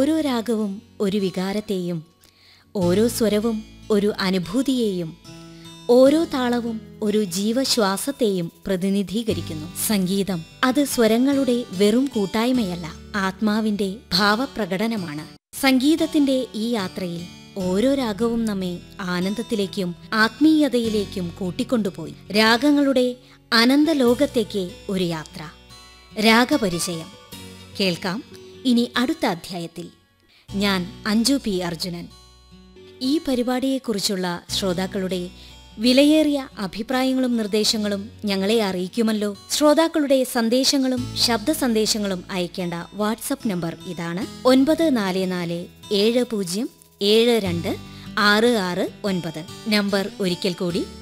ഓരോ രാഗവും ഒരു വികാരത്തെയും ഓരോ സ്വരവും ഒരു അനുഭൂതിയെയും ഓരോ താളവും ഒരു ജീവശ്വാസത്തെയും പ്രതിനിധീകരിക്കുന്നു സംഗീതം അത് സ്വരങ്ങളുടെ വെറും കൂട്ടായ്മയല്ല ആത്മാവിന്റെ ഭാവപ്രകടനമാണ് സംഗീതത്തിന്റെ ഈ യാത്രയിൽ ഓരോ രാഗവും നമ്മെ ആനന്ദത്തിലേക്കും ആത്മീയതയിലേക്കും കൂട്ടിക്കൊണ്ടുപോയി രാഗങ്ങളുടെ അനന്തലോകത്തേക്ക് ഒരു യാത്ര രാഗപരിചയം കേൾക്കാം ഇനി അടുത്ത അധ്യായത്തിൽ ഞാൻ അഞ്ജു പി അർജുനൻ ഈ പരിപാടിയെക്കുറിച്ചുള്ള ശ്രോതാക്കളുടെ വിലയേറിയ അഭിപ്രായങ്ങളും നിർദ്ദേശങ്ങളും ഞങ്ങളെ അറിയിക്കുമല്ലോ ശ്രോതാക്കളുടെ സന്ദേശങ്ങളും ശബ്ദ സന്ദേശങ്ങളും അയക്കേണ്ട വാട്സപ്പ് നമ്പർ ഇതാണ് ഒൻപത് നാല് നാല് ഏഴ് പൂജ്യം ഏഴ് രണ്ട് ആറ് ആറ് ഒൻപത് നമ്പർ ഒരിക്കൽ കൂടി